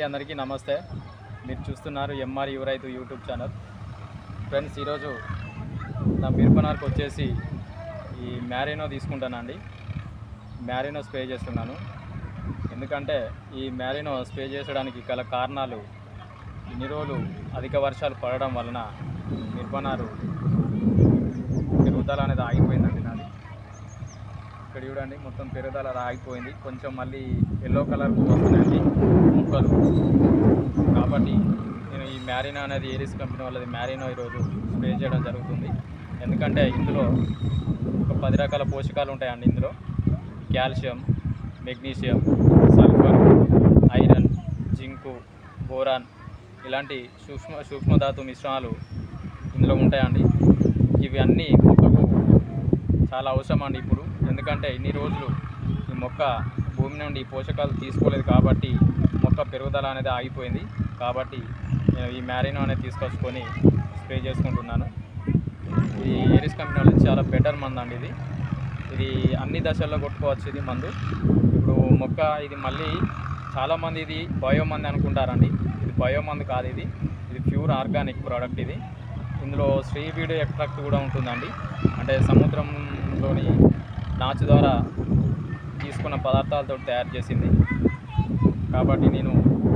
అందరికీ నమస్తే మీరు చూస్తున్నారు ఎంఆర్ యు రైతు యూట్యూబ్ ఛానల్ ఫ్రెండ్స్ ఈరోజు నా మిరపనార్కు వచ్చేసి ఈ మ్యారినో తీసుకుంటానండి మ్యారినో స్ప్రే చేస్తున్నాను ఎందుకంటే ఈ మ్యారినో స్ప్రే చేసడానికి గల కారణాలు ఇన్ని రోజులు అధిక వర్షాలు పడడం వలన మిరపనారు పెరుగుదల అనేది ఆగిపోయిందండి నాది ఇక్కడ చూడండి మొత్తం పెరుగుదల ఆగిపోయింది కొంచెం మళ్ళీ ఎల్లో కలర్ వస్తున్నాయండి మొక్కలు కాబట్టి నేను ఈ మ్యారినో అనేది ఏరిస్ కంపెనీ వాళ్ళది మ్యారినో ఈరోజు స్ప్రే చేయడం జరుగుతుంది ఎందుకంటే ఇందులో ఒక పది రకాల పోషకాలు ఉంటాయండి ఇందులో calcium magnesium sulphur iron zinc boron ఇలాంటి సూక్ష్మ సూక్ష్మధాతు మిశ్రమాలు ఇందులో ఉంటాయండి ఇవి అన్నీ మొక్కకు చాలా అవసరం అండి ఇప్పుడు ఎందుకంటే ఇన్ని రోజులు ఈ మొక్క భూమి నుండి ఈ పోషకాలు తీసుకోలేదు కాబట్టి మొక్క పెరుగుదల అనేది ఆగిపోయింది కాబట్టి నేను ఈ మ్యారినో అనేది తీసుకొచ్చుకొని స్ప్రే చేసుకుంటున్నాను ఇది ఏరిస్ కంపెనీ వాళ్ళది చాలా బెటర్ మందు అండి ఇది ఇది అన్ని దశల్లో కొట్టుకోవచ్చు ఇది మందు ఇప్పుడు మొక్క ఇది మళ్ళీ చాలామంది ఇది బయో మంది అనుకుంటారండి ఇది బయో మందు కాదు ఇది ఇది ప్యూర్ ఆర్గానిక్ ప్రోడక్ట్ ఇది ఇందులో శ్రీవీడు ఎక్స్ట్రాక్ట్ కూడా ఉంటుందండి అంటే సముద్రంలోని నాచు ద్వారా తీసుకున్న పదార్థాలతో తయారు చేసింది కాబట్టి నేను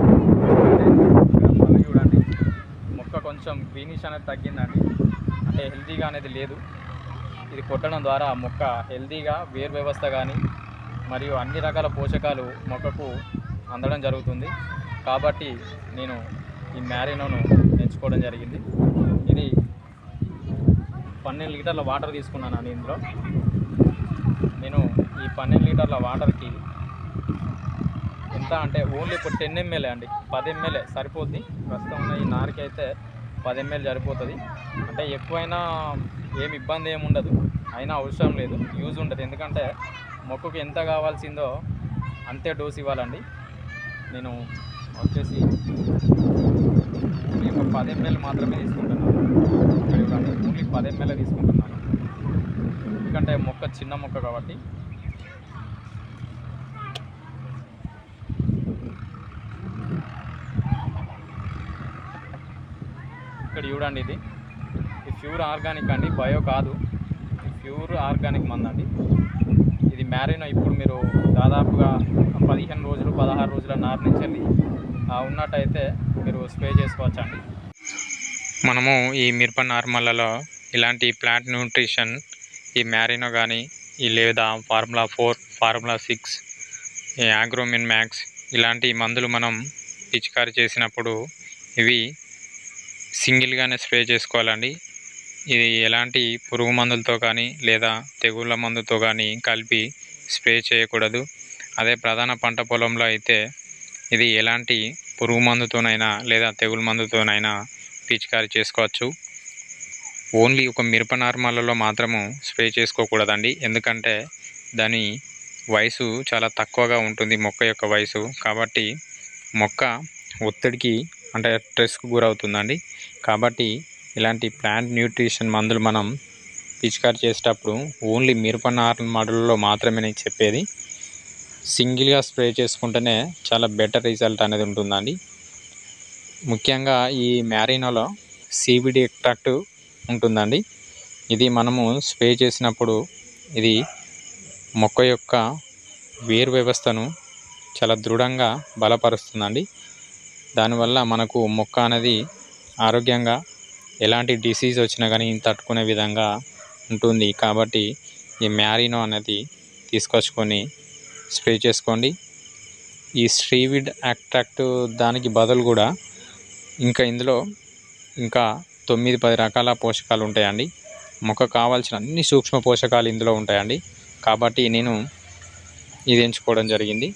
మళ్ళీ చూడండి మొక్క కొంచెం గ్రీనిష్ అనేది తగ్గిందండి అంటే హెల్తీగా అనేది లేదు ఇది కొట్టడం ద్వారా మొక్క హెల్తీగా వేరు వ్యవస్థ కానీ మరియు అన్ని రకాల పోషకాలు మొక్కకు అందడం జరుగుతుంది కాబట్టి నేను ఈ మ్యారినోను ఎంచుకోవడం జరిగింది ఇది పన్నెండు లీటర్ల వాటర్ తీసుకున్నాను ఇందులో నేను ఈ పన్నెండు లీటర్ల వాటర్కి ఎంత అంటే ఓన్లీ ఇప్పుడు టెన్ ఎంఎల్ఏ అండి పది ఎంఎల్ఏ సరిపోద్ది ప్రస్తుతం ఉన్న ఈ నారుకి అయితే పది ఎంఎల్ సరిపోతుంది అంటే ఎక్కువైనా ఏమి ఇబ్బంది ఏమి ఉండదు అయినా అవసరం లేదు యూజ్ ఉండదు ఎందుకంటే మొక్కకు ఎంత కావాల్సిందో అంతే డోస్ ఇవ్వాలండి నేను వచ్చేసి ఓన్లీ ఒక పది ఎంఎల్ మాత్రమే తీసుకుంటున్నాను ఇక్కడ చూడండి ఓన్లీ పది ఎంఎల్ తీసుకుంటున్నాను ఎందుకంటే మొక్క చిన్న మొక్క కాబట్టి ఇక్కడ చూడండి ఇది ఇది ప్యూర్ ఆర్గానిక్ అండి బయో కాదు ఇది ప్యూర్ ఆర్గానిక్ మంది అండి ఇది మ్యారినో ఇప్పుడు మీరు దాదాపుగా పదిహేను రోజులు పదహారు రోజుల నారు నుంచి వెళ్ళి ఆ ఉన్నట్టయితే మీరు స్ప్రే చేసుకోవచ్చండి మనము ఈ మిరప నార్మల్లలో ఇలాంటి ప్లాంట్ న్యూట్రిషన్ ఈ మ్యారినో కానీ ఈ లేదా ఫార్ములా ఫోర్ ఫార్ములా సిక్స్ ఈ ఆగ్రోమిన్ మ్యాక్స్ ఇలాంటి మందులు మనం పిచికారి చేసినప్పుడు ఇవి సింగిల్గానే స్ప్రే చేసుకోవాలండి ఇది ఎలాంటి పురుగు మందులతో కానీ లేదా తెగుళ్ళ మందుతో కానీ కలిపి స్ప్రే చేయకూడదు అదే ప్రధాన పంట పొలంలో అయితే ఇది ఎలాంటి పురుగు మందుతోనైనా లేదా తెగులు మందుతోనైనా పిచికారి చేసుకోవచ్చు ఓన్లీ ఒక మిరప నార్మల్లో మాత్రము స్ప్రే చేసుకోకూడదండి ఎందుకంటే దాని వయసు చాలా తక్కువగా ఉంటుంది మొక్క యొక్క వయసు కాబట్టి మొక్క ఒత్తిడికి అంటే స్ట్రెస్కు గురవుతుందండి కాబట్టి ఇలాంటి ప్లాంట్ న్యూట్రిషన్ మందులు మనం పిచికారి చేసేటప్పుడు ఓన్లీ మిరప నార్మల్లో మాత్రమే నేను చెప్పేది సింగిల్గా స్ప్రే చేసుకుంటేనే చాలా బెటర్ రిజల్ట్ అనేది ఉంటుందండి ముఖ్యంగా ఈ మ్యారినోలో సిబిడి ఎక్ట్రాక్ట్ ఉంటుందండి ఇది మనము స్ప్రే చేసినప్పుడు ఇది మొక్క యొక్క వేరు వ్యవస్థను చాలా దృఢంగా బలపరుస్తుందండి దానివల్ల మనకు మొక్క అనేది ఆరోగ్యంగా ఎలాంటి డిసీజ్ వచ్చినా కానీ తట్టుకునే విధంగా ఉంటుంది కాబట్టి ఈ మ్యారినో అనేది తీసుకొచ్చుకొని స్ప్రే చేసుకోండి ఈ స్ట్రీవిడ్ యాక్ట్రాక్ట్ దానికి బదులు కూడా ఇంకా ఇందులో ఇంకా తొమ్మిది పది రకాల పోషకాలు ఉంటాయండి మొక్క కావాల్సిన అన్ని సూక్ష్మ పోషకాలు ఇందులో ఉంటాయండి కాబట్టి నేను ఇది ఎంచుకోవడం జరిగింది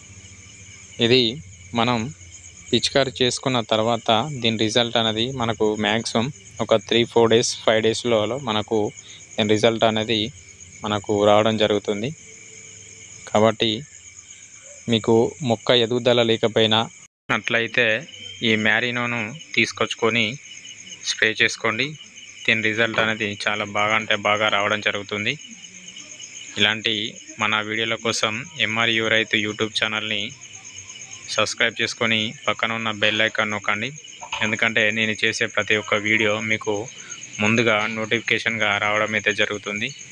ఇది మనం పిచికారి చేసుకున్న తర్వాత దీని రిజల్ట్ అనేది మనకు మ్యాక్సిమం ఒక త్రీ ఫోర్ డేస్ ఫైవ్ డేస్లో మనకు దీని రిజల్ట్ అనేది మనకు రావడం జరుగుతుంది కాబట్టి మీకు మొక్క ఎదుగుదల లేకపోయినా అట్లయితే ఈ మ్యారినోను తీసుకొచ్చుకొని స్ప్రే చేసుకోండి దీని రిజల్ట్ అనేది చాలా బాగా అంటే బాగా రావడం జరుగుతుంది ఇలాంటి మన వీడియోల కోసం ఎంఆర్యు రైతు యూట్యూబ్ ఛానల్ని సబ్స్క్రైబ్ చేసుకొని పక్కన ఉన్న బెల్ ఐకాన్ నొక్కండి ఎందుకంటే నేను చేసే ప్రతి ఒక్క వీడియో మీకు ముందుగా నోటిఫికేషన్గా రావడం అయితే జరుగుతుంది